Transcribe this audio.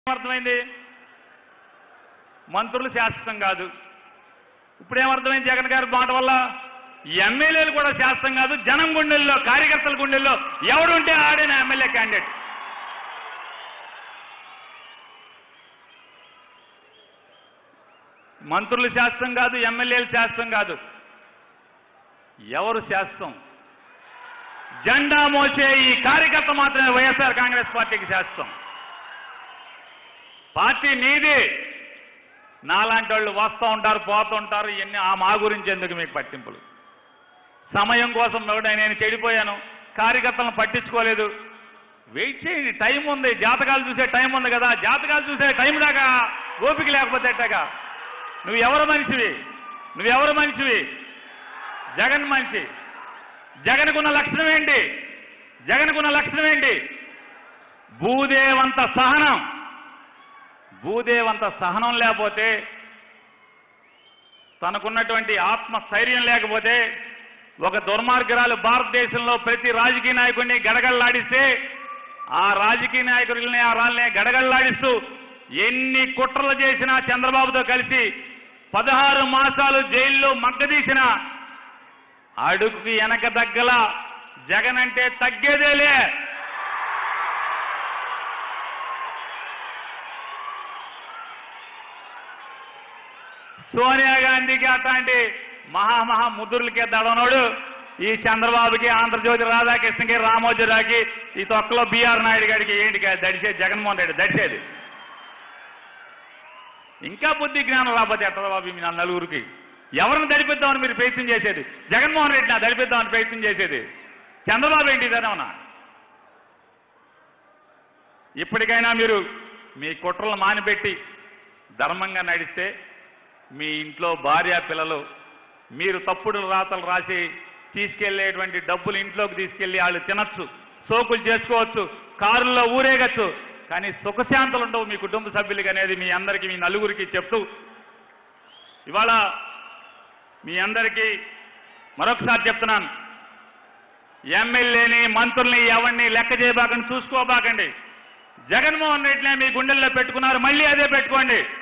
ఏమర్థమైంది మంత్రులు శాశ్వతం కాదు ఇప్పుడు ఏమర్థమైంది జగన్ గారి మాట వల్ల ఎమ్మెల్యేలు కూడా శాశ్వతం కాదు జనం గుండెల్లో కార్యకర్తల గుండెల్లో ఎవడుంటే ఆడిన ఎమ్మెల్యే క్యాండిడేట్ మంత్రులు శాస్త్రం కాదు ఎమ్మెల్యేలు శాస్త్రం కాదు ఎవరు శాస్త్రం జెండా మోసే ఈ కార్యకర్త మాత్రమే వైఎస్ఆర్ కాంగ్రెస్ పార్టీకి శాస్త్రం పార్టీ నీది నాలాంటి వాళ్ళు వస్తూ ఉంటారు పోతూ ఉంటారు ఇవన్నీ ఆ మా గురించి ఎందుకు మీకు పట్టింపులు సమయం కోసం ఎవడైనా నేను చెడిపోయాను కార్యకర్తలను పట్టించుకోలేదు వెయిట్ చేయండి టైం ఉంది జాతకాలు చూసే టైం ఉంది కదా జాతకాలు చూసే టైం దాకా ఓపిక లేకపోతే ఎట్టగా నువ్వు ఎవరు మనిషివి నువ్వెవరు మనిషివి జగన్ మనిషి జగన్కున్న లక్షణం ఏంటి జగన్కున్న లక్షణం ఏంటి భూదేవంత సహనం భూదేవంత సహనం లేకపోతే తనకున్నటువంటి ఆత్మ స్థైర్యం లేకపోతే ఒక దుర్మార్గరాలు భారతదేశంలో ప్రతి రాజకీయ నాయకుడిని గడగడలాడిస్తే ఆ రాజకీయ నాయకుల్ని ఆ రాళ్ళని గడగడలాడిస్తూ ఎన్ని కుట్రలు చేసినా చంద్రబాబుతో కలిసి పదహారు మాసాలు జైల్లో మగ్గదీసిన అడుగుకి వెనక దగ్గల జగన్ అంటే తగ్గేదేలే సోనియా గాంధీకి అట్లాంటి మహామహా ముద్దులకి దడనోడు ఈ చంద్రబాబుకి ఆంధ్రజ్యోతి రాధాకృష్ణకి రామోజీరావుకి ఈ తొక్కలో బీఆర్ నాయుడు గారికి ఏంటి కా- దడిచేది జగన్మోహన్ రెడ్డి దడిచేది ఇంకా బుద్ధి జ్ఞానం రాకపోతే ఎట్లా బాబు మీ నా నలుగురికి ఎవరిని దడిపిద్దామని మీరు ప్రయత్నం చేసేది జగన్మోహన్ రెడ్డి నా దడిపిద్దామని ప్రయత్నం చేసేది చంద్రబాబు ఏంటి ఇదేనా ఇప్పటికైనా మీరు మీ కుట్రలు మానిపెట్టి ధర్మంగా నడిస్తే మీ ఇంట్లో భార్య పిల్లలు మీరు తప్పుడు రాతలు రాసి తీసుకెళ్లేటువంటి డబ్బులు ఇంట్లోకి తీసుకెళ్లి వాళ్ళు తినచ్చు సోకులు చేసుకోవచ్చు కారుల్లో ఊరేగచ్చు కానీ సుఖశాంతులు ఉండవు మీ కుటుంబ సభ్యులకి అనేది మీ అందరికీ మీ నలుగురికి చెప్తూ ఇవాళ మీ అందరికీ మరొకసారి చెప్తున్నాను ఎమ్మెల్యేని మంత్రుల్ని ఎవరిని లెక్క చేయబాకండి చూసుకోబాకండి జగన్మోహన్ రెడ్డినే మీ గుండెల్లో పెట్టుకున్నారు మళ్ళీ అదే పెట్టుకోండి